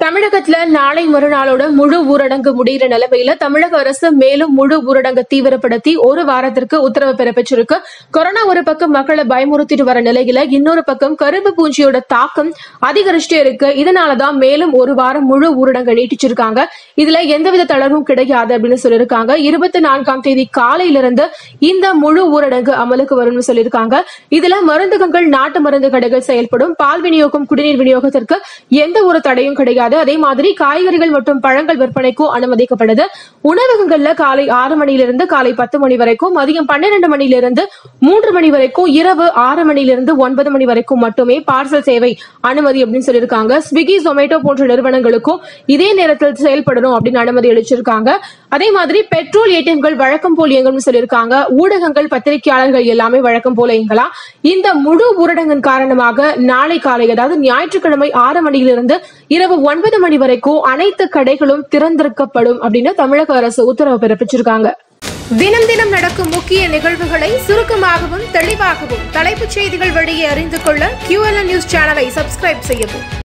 தமிழகத்துல நாளை மறுநாளோட முழு ஊரடங்கு முடிகிற நிலைமையில தமிழக அரசு மேலும் முழு ஊரடங்கு தீவிரப்படுத்தி ஒரு வாரத்திற்கு உத்தரவு பிறப்பிச்சிருக்கு கொரோனா ஒரு பக்கம் மக்களை பயமுறுத்திட்டு வர நிலையில இன்னொரு பக்கம் கருப்பு பூஞ்சியோட தாக்கம் அதிகரிச்சுட்டே இருக்கு இதனாலதான் மேலும் ஒரு வாரம் முழு ஊரடங்கு நீட்டிச்சிருக்காங்க இதுல எந்தவித தளர்வும் கிடையாது அப்படின்னு சொல்லியிருக்காங்க இருபத்தி நான்காம் தேதி காலையிலிருந்து இந்த முழு ஊரடங்கு அமலுக்கு வரும்னு சொல்லியிருக்காங்க இதுல மருந்தகங்கள் நாட்டு மருந்து கடைகள் செயல்படும் பால் விநியோகம் குடிநீர் விநியோகத்திற்கு எந்த ஒரு தடையும் கிடையாது அதே மாதிரி காய்கறிகள் மற்றும் பழங்கள் விற்பனைக்கும் அனுமதிக்கப்படுது உணவகங்கள்ல காலை ஆறு மணியிலிருந்து காலை பத்து மணி வரைக்கும் மதியம் பன்னிரண்டு மணியிலிருந்து மூன்று மணி வரைக்கும் இரவு ஆறு மணியிலிருந்து ஒன்பது மணி வரைக்கும் மட்டுமே பார்சல் சேவை அனுமதி அப்படின்னு சொல்லியிருக்காங்க ஸ்விக்கி ஜொமேட்டோ போன்ற நிறுவனங்களுக்கும் இதே நேரத்தில் செயல்படணும் அப்படின்னு அனுமதி அளிச்சிருக்காங்க அதே மாதிரி பெட்ரோல் ஏடிஎம்கள் வழக்கம் போல் இயங்கும்னு சொல்லியிருக்காங்க ஊடகங்கள் பத்திரிகையாளர்கள் எல்லாமே வழக்கம் போல இயங்கலாம் இந்த முழு ஊரடங்கின் காரணமாக நாளை காலை அதாவது ஞாயிற்றுக்கிழமை ஆறு மணியிலிருந்து இரவு ஒன்பது மணி வரைக்கும் அனைத்து கடைகளும் திறந்திருக்கப்படும் அப்படின்னு தமிழக அரசு உத்தரவு பிறப்பிச்சிருக்காங்க தினம் தினம் நடக்கும் முக்கிய நிகழ்வுகளை சுருக்கமாகவும் தெளிவாகவும் தலைப்புச் செய்திகள் வழியே அறிந்து கொள்ள QLN நியூஸ் சேனலை சப்ஸ்கிரைப் செய்யவும்